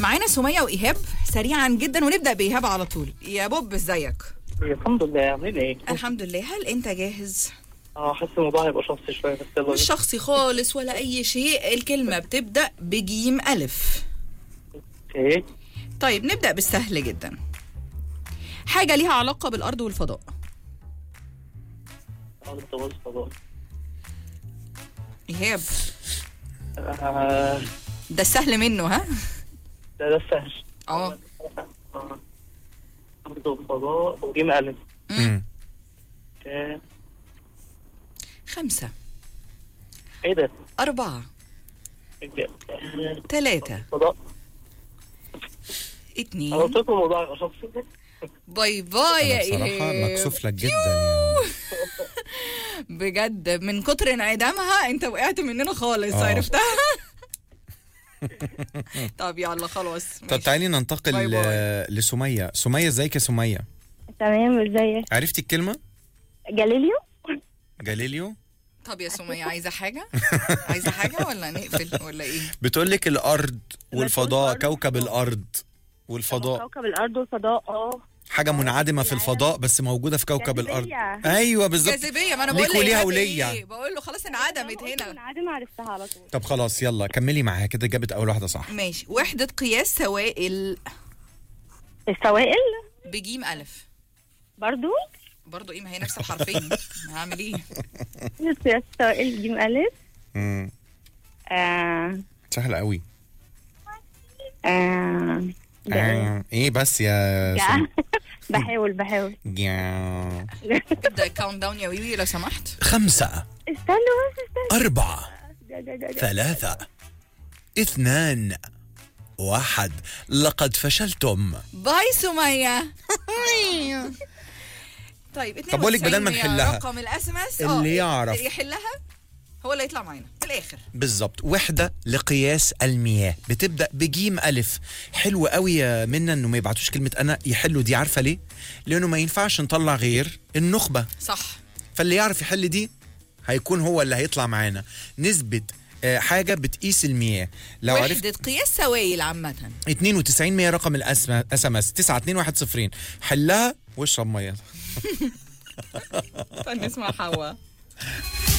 معانا سمية وإيهاب سريعا جدا ونبدأ بإيهاب على طول يا بوب ازيك الحمد لله عاملين ايه؟ الحمد لله هل أنت جاهز؟ اه حاسس الموضوع هيبقى شخصي شويه بس يلا مش بينا. شخصي خالص ولا أي شيء الكلمة بتبدأ بجيم ألف اوكي طيب نبدأ بالسهل جدا حاجة ليها علاقة بالأرض والفضاء ارض بص فضاء إيهاب آه، ده السهل منه ها؟ ده ده السهل اه آه. ارض وفضاء وجيم الف مم. اوكي. خمسة ايه ده؟ أربعة آه، ثلاثة فضاء انا اتنين قلت لكم الموضوع هيبقى شخصي باي باي يا أنا بصراحة إيهاب مكسوف لك جدا يعني بجد من كتر انعدامها انت وقعت مننا خالص آه. عرفتها طب يلا خلاص طب ماشي. تعالي ننتقل باي باي. آه، لسمية سمية ازيك يا سمية تمام ازيك عرفتي الكلمة جاليليو جاليليو طب يا سمية عايزة حاجة عايزة حاجة ولا نقفل ولا ايه بتقول لك الأرض والفضاء الأرض كوكب والفضاء. الأرض والفضاء كوكب الارض والفضاء اه حاجة منعدمة في الفضاء بس موجودة في كوكب الأرض جاذبية. أيوة بالظبط جاذبية ما انا ليك بقول وليها لإيهاب وليا. إيه؟ بقول له خلاص انعدمت قلت هنا منعدم عرفتها على طول طب خلاص يلا كملي معاها كده جابت أول واحدة صح ماشي وحدة قياس سوائل السوائل بجيم ألف برضو برضه ايه ما هي نفس الحرفين هعمل ايه قياس السوائل جيم الف مم. آه سهلة قوي آه ده إيه؟ آه. ايه بس يا جا- سم... بحاول بحاول جا- ابدا كاونت داون يا ويوي لو سمحت خمسة استنوا بس استنوا أربعة ده- ده- ده- ده. ثلاثة اثنان واحد لقد فشلتم باي سمية طيب طب بقول لك بدل ما 92 نحلها. رقم الاس ام اس اللي يعرف. يحلها هو اللي يطلع معانا في الاخر بالظبط وحدة لقياس المياه بتبدأ بجيم ألف حلو قوي يا منا انه ما يبعتوش كلمة أنا يحلوا دي عارفة ليه؟ لأنه ما ينفعش نطلع غير النخبة صح فاللي يعرف يحل دي هيكون هو اللي هيطلع معانا نسبة آه، حاجة بتقيس المياه لو عرفت وحدة قياس سوائل عامة 92 100 رقم الاس ام اس 921 حلها واشرب ميه نسمع حوا